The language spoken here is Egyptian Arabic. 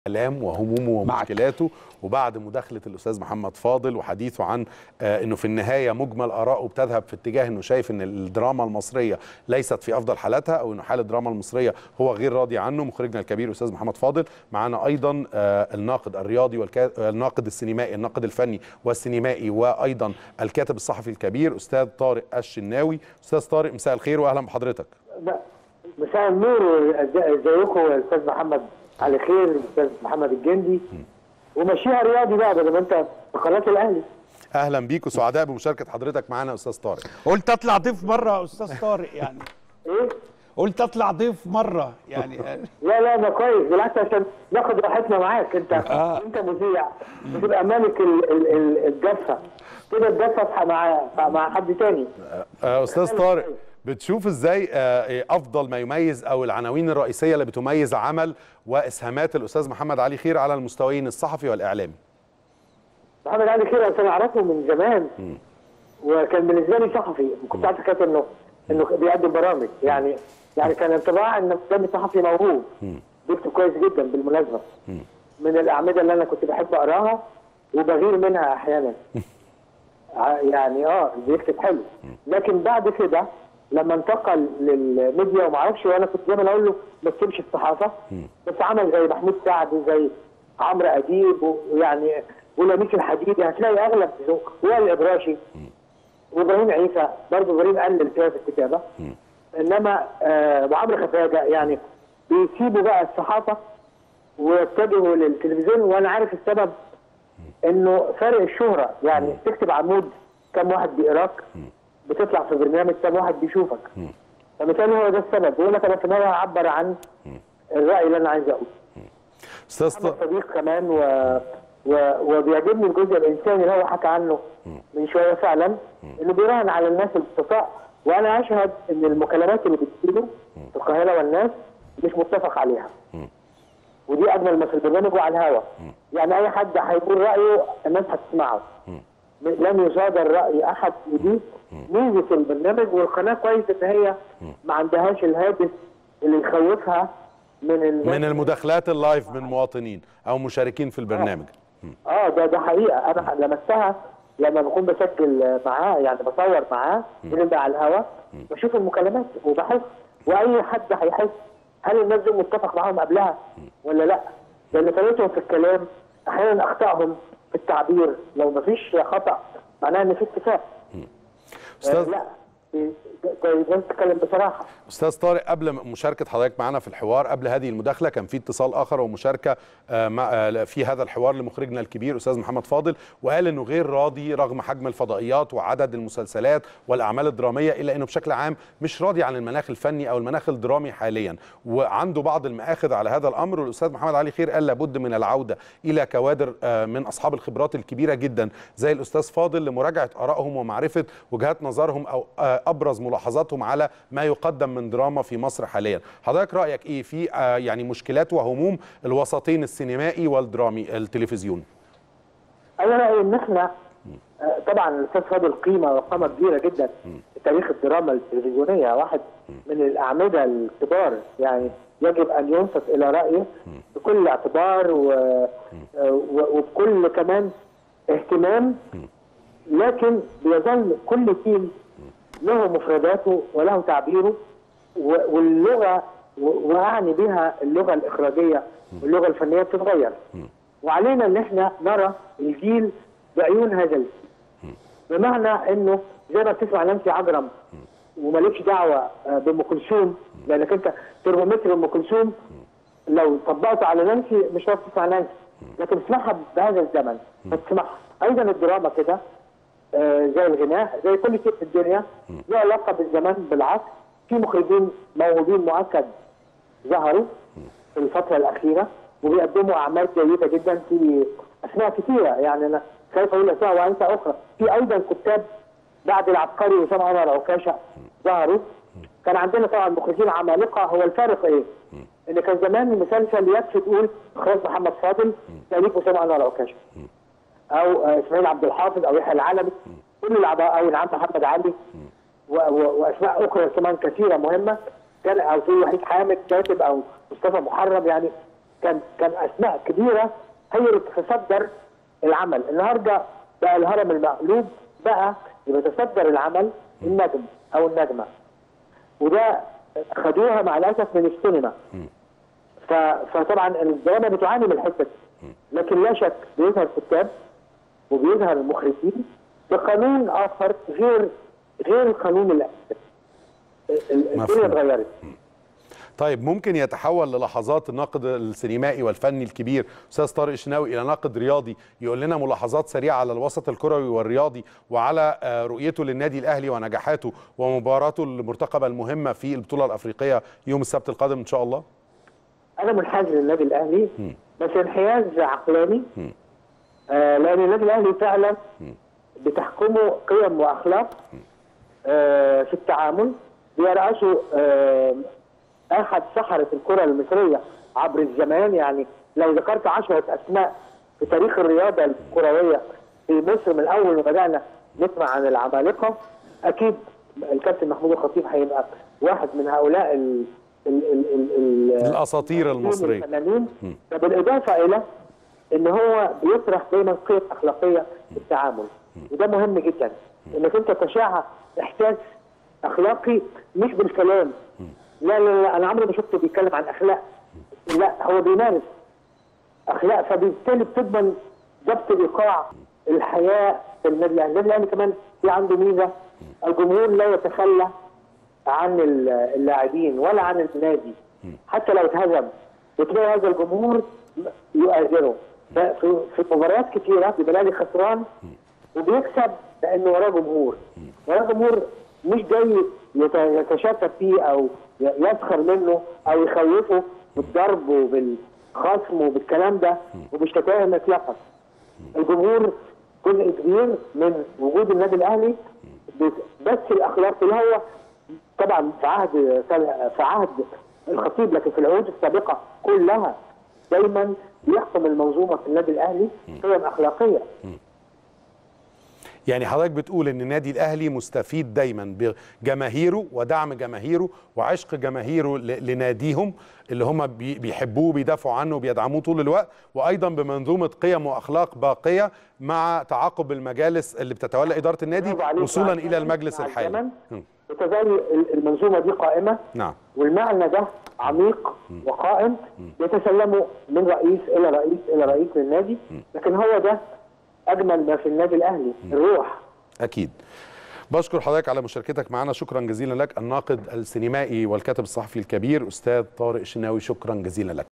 الام وهمومه ومشكلاته وبعد مداخله الاستاذ محمد فاضل وحديثه عن آه انه في النهايه مجمل اراءه بتذهب في اتجاه انه شايف ان الدراما المصريه ليست في افضل حالاتها او انه حال الدراما المصريه هو غير راضي عنه مخرجنا الكبير استاذ محمد فاضل معانا ايضا آه الناقد الرياضي والناقد السينمائي الناقد الفني والسينمائي وايضا الكاتب الصحفي الكبير استاذ طارق الشناوي استاذ طارق مساء الخير واهلا بحضرتك مساء النور ازيكم يا استاذ محمد على خير الاستاذ محمد الجندي ومشيها رياضي بقى بدل ما انت في قناه الاهلي اهلا بيك وسعداء بمشاركه حضرتك معانا يا استاذ طارق قلت اطلع ضيف مره يا استاذ طارق يعني ايه قلت اطلع ضيف مره يعني لا لا ده كويس بالعكس عشان ناخد راحتنا معاك انت آه. انت مذيع بتبقى مالك ال- ال- ال- الدفه كده الدفه مع مع حد تاني آه، استاذ طارق بتشوف ازاي آه، إيه افضل ما يميز او العناوين الرئيسيه اللي بتميز عمل واسهامات الاستاذ محمد علي خير على المستويين الصحفي والاعلامي محمد علي خير انا اعرفه من زمان وكان بالنسبه لي صحفي كنت عارف كده انه انه بيقدم برامج يعني يعني كان انطباع ان قدامي صحفي موهوب بيكتب كويس جدا بالمناسبه من الاعمده اللي انا كنت بحب اقراها وبغير منها احيانا ع- يعني اه بيكتب حلو لكن بعد كده لما انتقل للميديا وما اعرفش وانا كنت دايما اقول له ما تسيبش الصحافه بس عمل زي محمود سعد وزي عمرو اديب و- ويعني ولميس الحديدي هتلاقي اغلب ذوق وائل الابراشي وابراهيم عيسى برضه ابراهيم قلل فيها في الكتابه انما آه وعمرو خفاجه يعني بيسيبوا بقى الصحافه ويتجهوا للتلفزيون وانا عارف السبب انه فرق الشهره يعني تكتب عمود كم واحد بيقراك بتطلع في برنامج كم واحد بيشوفك فبالتالي هو ده السبب بيقول لك انا في النهايه هعبر عن الراي اللي انا عايز اقوله استاذ محمد طارق صديق كمان و... و... وبيعجبني الجزء الانساني اللي هو حكى عنه من شويه فعلا انه بيراهن على الناس البسطاء وانا اشهد ان المكالمات اللي بتجيله في القاهره والناس مش متفق عليها ودي اجمل ما في البرنامج وعلى الهوا يعني اي حد هيقول رايه الناس هتسمعه لم يصادر راي احد ودي ميزه البرنامج والقناه كويس ان هي ما عندهاش الهاجس اللي يخوفها من الناس من المداخلات اللايف من مواطنين او مشاركين في البرنامج اه ده ده حقيقه انا لمستها لما بكون بسجل معاه يعني بصور معاه بنبقى على الهوا بشوف المكالمات وبحس واي حد هيحس هل الناس دول متفق معاهم قبلها ولا لا؟ لان طريقتهم في الكلام احيانا اخطائهم في التعبير لو مفيش خطا معناها ان في اتفاق آه استاذ لا ده- ده ده تتكلم بصراحه استاذ طارق قبل مشاركه حضرتك معنا في الحوار قبل هذه المداخله كان في اتصال اخر ومشاركه آه، مع آه، في هذا الحوار لمخرجنا الكبير استاذ محمد فاضل وقال انه غير راضي رغم حجم الفضائيات وعدد المسلسلات والاعمال الدراميه الا انه بشكل عام مش راضي عن المناخ الفني او المناخ الدرامي حاليا وعنده بعض المآخذ على هذا الامر والاستاذ محمد علي خير قال لابد من العوده الى كوادر آه، من اصحاب الخبرات الكبيره جدا زي الاستاذ فاضل لمراجعه ارائهم ومعرفه وجهات نظرهم او آه، ابرز ملاحظاتهم على ما يقدم من دراما في مصر حاليا حضرتك رايك ايه في آه، يعني مشكلات وهموم الوسطين السينمائي والدرامي التلفزيون انا رايي ان احنا آه، طبعا الاستاذ فاضل قيمه وقامه كبيره جدا في تاريخ الدراما التلفزيونيه واحد من الاعمده الكبار يعني يجب ان ينصت الى رايه بكل اعتبار و... آه، و- وبكل كمان اهتمام لكن بيظل كل تيم له مفرداته وله تعبيره و- واللغه و- واعني بها اللغه الاخراجيه واللغه الفنيه بتتغير وعلينا ان احنا نرى الجيل بعيون هذا الجيل بمعنى انه زي ما بتسمع نانسي عجرم ومالكش دعوه آه، بام كلثوم لانك انت ترمومتر ام كلثوم لو طبقته على نانسي مش هتعرف تسمع نانسي لكن اسمعها بهذا الزمن فتسمعها ايضا الدراما كده آه، زي الغناء زي كل شيء في الدنيا له علاقه بالزمان بالعصر في مخرجين موهوبين مؤكد ظهروا في الفتره الاخيره وبيقدموا اعمال جيده جدا في اسماء كثيره يعني انا خايف اقول اسماء وانسى اخرى في ايضا كتاب بعد العبقري وسام انور عكاشه ظهروا كان عندنا طبعا مخرجين عمالقه هو الفارق ايه؟ ان كان زمان المسلسل يكفي تقول اخراج محمد فاضل تاليف وسام انور عكاشه او آه، اسماعيل عبد الحافظ او يحيى العلمي كل الاعضاء او نعم محمد علي و- و- واسماء اخرى كمان كثيره مهمه كان او في وحيد حامد كاتب او مصطفى محرم يعني كان كان اسماء كبيره هي اللي تتصدر العمل النهارده بقى الهرم المقلوب بقى يتصدر العمل النجم او النجمه وده خدوها مع الاسف من السينما ف- فطبعا الدراما بتعاني من الحته دي لكن لا شك بيظهر كتاب وبيظهر مخرجين بقانون اخر غير غير القانون اللي ال- ال- الدنيا مفهوم. اتغيرت طيب ممكن يتحول للحظات الناقد السينمائي والفني الكبير استاذ طارق الشناوي الى ناقد رياضي يقول لنا ملاحظات سريعه على الوسط الكروي والرياضي وعلى آه، رؤيته للنادي الاهلي ونجاحاته ومباراته المرتقبه المهمه في البطوله الافريقيه يوم السبت القادم ان شاء الله انا منحاز للنادي الاهلي بس انحياز عقلاني آه لان النادي الاهلي فعلا بتحكمه قيم واخلاق آه في التعامل بيرأسه آه احد سحره الكره المصريه عبر الزمان يعني لو ذكرت عشرة اسماء في تاريخ الرياضه الكرويه في مصر من اول ما بدانا نسمع عن العمالقه اكيد الكابتن محمود الخطيب هيبقى واحد من هؤلاء ال ال ال ال ال الاساطير المصريه الفنانين بالاضافه الى ان هو بيطرح دايما قيم اخلاقيه في التعامل وده مهم جدا انك انت تشع احساس اخلاقي مش بالكلام لا لا لا انا عمري ما شفته بيتكلم عن اخلاق لا هو بيمارس اخلاق فبالتالي بتضمن ضبط ايقاع الحياه في النادي الاهلي، النادي الاهلي كمان في عنده ميزه الجمهور لا يتخلى عن ال- اللاعبين ولا عن النادي حتى لو اتهزم وتلاقي هذا الجمهور يؤازره ففي في مباريات كثيره بيبقى الاهلي خسران وبيكسب لانه وراه جمهور وراه جمهور مش جاي يت- يتشتت فيه او ي- يسخر منه او يخوفه بالضرب وبالخصم وبالكلام ده ومش تفاهم اطلاقا الجمهور جزء كبير من وجود النادي الاهلي بس بس الاخلاق اللي هو طبعا في عهد في عهد الخطيب لكن في العهود السابقه كلها دايما يحكم المنظومه في النادي الاهلي قيم اخلاقيه يعني حضرتك بتقول ان النادي الاهلي مستفيد دايما بجماهيره ودعم جماهيره وعشق جماهيره ل- لناديهم اللي هم بي- بيحبوه بيدافعوا عنه وبيدعموه طول الوقت وايضا بمنظومه قيم واخلاق باقيه مع تعاقب المجالس اللي بتتولى اداره النادي برافو عليك. وصولا مع الى الزمن- المجلس مع الحالي الزمن م. وتزال المنظومه دي قائمه نعم والمعنى ده عميق وقائم يتسلمه من رئيس الى رئيس الى رئيس للنادي لكن هو ده اجمل ما في النادي الاهلي الروح اكيد بشكر حضرتك على مشاركتك معنا شكرا جزيلا لك الناقد السينمائي والكاتب الصحفي الكبير استاذ طارق الشناوي شكرا جزيلا لك